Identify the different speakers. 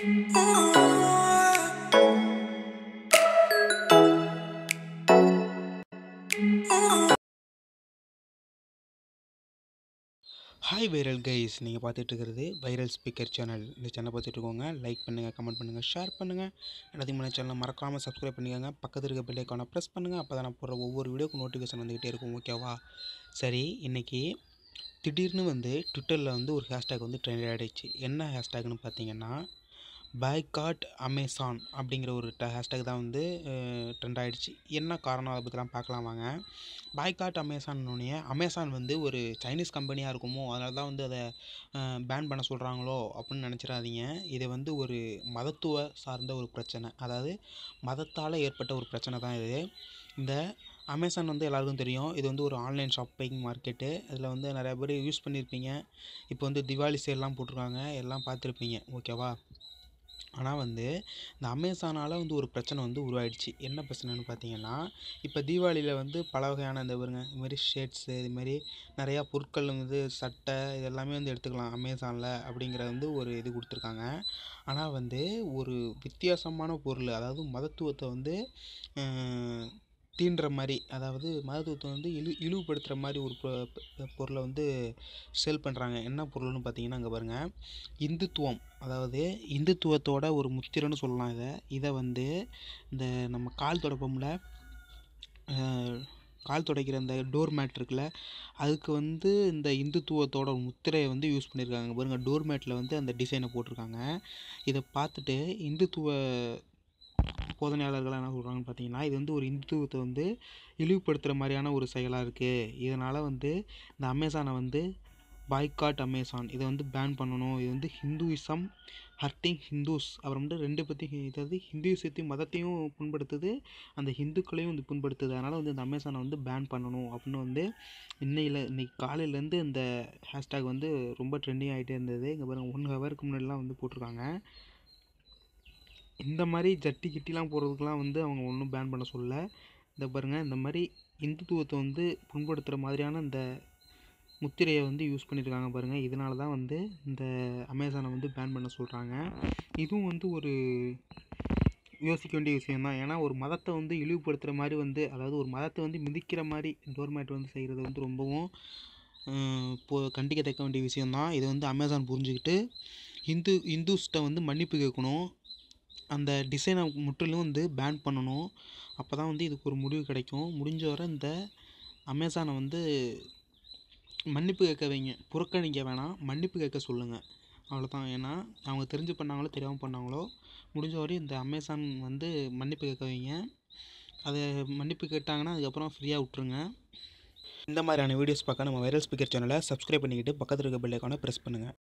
Speaker 1: hi viral guys நீங்கள் பார்த்துட்டு இருக்கிறது வைரல் ஸ்பீக்கர் சேனல் இந்த சேனல் பார்த்துட்டு இருக்கோங்க லைக் பண்ணுங்கள் கமெண்ட் பண்ணுங்கள் ஷேர் பண்ணுங்கள் எல்லாத்தையும் మన சேனலை மறக்காமல் சப்ஸ்கிரைப் பண்ணிக்கோங்க பக்கத்தில் இருக்க பெல் ஐக்கானை ப்ரெஸ் பண்ணுங்கள் அப்போ தான் நான் போடுற ஒவ்வொரு வீடியோக்கும் நோட்டிஃபிகேஷன் வந்துக்கிட்டே இருக்கும் ஓகேவா சரி இன்றைக்கி திடீர்னு வந்து ட்விட்டரில் வந்து ஒரு ஹேஷ்டேக் வந்து ட்ரெண்ட் ஆகிடுச்சு என்ன ஹேஷ்டேக்னு பார்த்தீங்கன்னா பாய்காட் அமேசான் அப்படிங்கிற ஒரு ட ஹேஷ்டேக் தான் வந்து ட்ரெண்ட் ஆகிடுச்சு என்ன காரணம் அதை பற்றிலாம் பார்க்கலாம் வாங்க பாய்காட் அமேசான்னொன்னே அமேசான் வந்து ஒரு சைனீஸ் கம்பெனியாக இருக்குமோ அதனால தான் வந்து அதை பேன் பண்ண சொல்கிறாங்களோ அப்படின்னு நினச்சிடாதீங்க இது வந்து ஒரு மதத்துவ சார்ந்த ஒரு பிரச்சனை அதாவது மதத்தால் ஏற்பட்ட ஒரு பிரச்சனை தான் இது இந்த அமேசான் வந்து எல்லாருக்கும் தெரியும் இது வந்து ஒரு ஆன்லைன் ஷாப்பிங் மார்க்கெட்டு இதில் வந்து நிறையா பேர் யூஸ் பண்ணியிருப்பீங்க இப்போ வந்து திவாலி சேல்லாம் போட்டிருக்காங்க எல்லாம் பார்த்துருப்பீங்க ஓகேவா ஆனால் வந்து இந்த அமேசானால் வந்து ஒரு பிரச்சனை வந்து உருவாயிடுச்சு என்ன பிரச்சனைன்னு பார்த்தீங்கன்னா இப்போ தீபாவளியில் வந்து பல வகையான இந்த பாருங்க இதுமாரி ஷர்ட்ஸு இதுமாரி நிறையா பொருட்கள் வந்து சட்டை இது எல்லாமே வந்து எடுத்துக்கலாம் அமேசானில் அப்படிங்கிற வந்து ஒரு இது கொடுத்துருக்காங்க ஆனால் வந்து ஒரு வித்தியாசமான பொருள் அதாவது மதத்துவத்தை வந்து தீண்டுற மாதிரி அதாவது மதத்துவத்தை வந்து இழி இழிவுபடுத்துகிற மாதிரி ஒரு பொ பொருளை வந்து சேல் பண்ணுறாங்க என்ன பொருள்னு பார்த்தீங்கன்னா அங்கே பாருங்கள் இந்துத்துவம் அதாவது இந்துத்துவத்தோட ஒரு முத்திரைன்னு சொல்லலாம் இதை இதை வந்து இந்த நம்ம கால் துடைப்போம்ல கால் துடைக்கிற அந்த டோர் மேட் இருக்குல்ல அதுக்கு வந்து இந்த இந்துத்துவத்தோட முத்திரையை வந்து யூஸ் பண்ணியிருக்காங்க பாருங்கள் டோர் மேட்டில் வந்து அந்த டிசைனை போட்டிருக்காங்க இதை பார்த்துட்டு இந்துத்துவ போதனையாளர்கள்லாம் என்ன சொல்கிறாங்கன்னு பார்த்தீங்கன்னா இது வந்து ஒரு இந்துத்துவத்தை வந்து இழிவுபடுத்துகிற மாதிரியான ஒரு செயலாக இருக்குது இதனால் வந்து இந்த அமேசானை வந்து பாய்காட் அமேசான் இதை வந்து பேன் பண்ணணும் இது வந்து ஹிந்துயிசம் ஹர்ட்டிங் ஹிந்துஸ் அப்புறம் வந்து ரெண்டு பற்றி இதாவது ஹிந்துயிசத்தையும் மதத்தையும் புண்படுத்துது அந்த ஹிந்துக்களையும் வந்து புண்படுத்துது அதனால் வந்து இந்த அமேசானை வந்து பேன் பண்ணணும் அப்படின்னு வந்து இன்னையில் இன்னைக்கு காலையிலேருந்து இந்த ஹேஷ்டேக் வந்து ரொம்ப ட்ரெண்டிங் ஆகிட்டே இருந்தது இங்கே பாருங்கள் ஒன் ஹவருக்கு முன்னாடிலாம் வந்து போட்டிருக்காங்க இந்த மாதிரி ஜட்டி கிட்டிலாம் போடுறதுக்கெலாம் வந்து அவங்க ஒன்றும் பேன் பண்ண சொல்லலை இந்த பாருங்கள் இந்த மாதிரி இந்துத்துவத்தை வந்து புண்படுத்துகிற மாதிரியான இந்த முத்திரையை வந்து யூஸ் பண்ணியிருக்காங்க பாருங்கள் இதனால தான் வந்து இந்த அமேசானை வந்து பேன் பண்ண சொல்கிறாங்க இதுவும் வந்து ஒரு யோசிக்க வேண்டிய விஷயந்தான் ஏன்னா ஒரு மதத்தை வந்து இழிவுபடுத்துகிற மாதிரி வந்து அதாவது ஒரு மதத்தை வந்து மிதிக்கிற மாதிரி டோர்மேட் வந்து செய்கிறது வந்து ரொம்பவும் இப்போ கண்டிக்கத்தக்க வேண்டிய விஷயந்தான் இதை வந்து அமேசான் புரிஞ்சுக்கிட்டு இந்து இந்துஸ்கிட்ட வந்து மன்னிப்பு கேட்கணும் அந்த டிசைனை முற்றிலும் வந்து பேன் பண்ணணும் அப்போ தான் வந்து இதுக்கு ஒரு முடிவு கிடைக்கும் முடிஞ்ச வரை இந்த அமேசானை வந்து மன்னிப்பு கேட்க வைங்க புறக்கணிக்க வேணாம் மன்னிப்பு கேட்க சொல்லுங்கள் அவ்வளோதான் ஏன்னா அவங்க தெரிஞ்சு பண்ணாங்களோ தெரியாமல் பண்ணாங்களோ முடிஞ்ச வரையும் இந்த அமேசான் வந்து மன்னிப்பு கேட்க வைங்க அதை மன்னிப்பு கேட்டாங்கன்னா அதுக்கப்புறம் ஃப்ரீயாக விட்ருங்க இந்த மாதிரியான வீடியோஸ் பார்க்க நம்ம வைரல் ஸ்பீக்கர் சேனலை சப்ஸ்கிரைப் பண்ணிக்கிட்டு பக்கத்தில் இருக்க பெல் ஐக்கானை ப்ரெஸ் பண்ணுங்கள்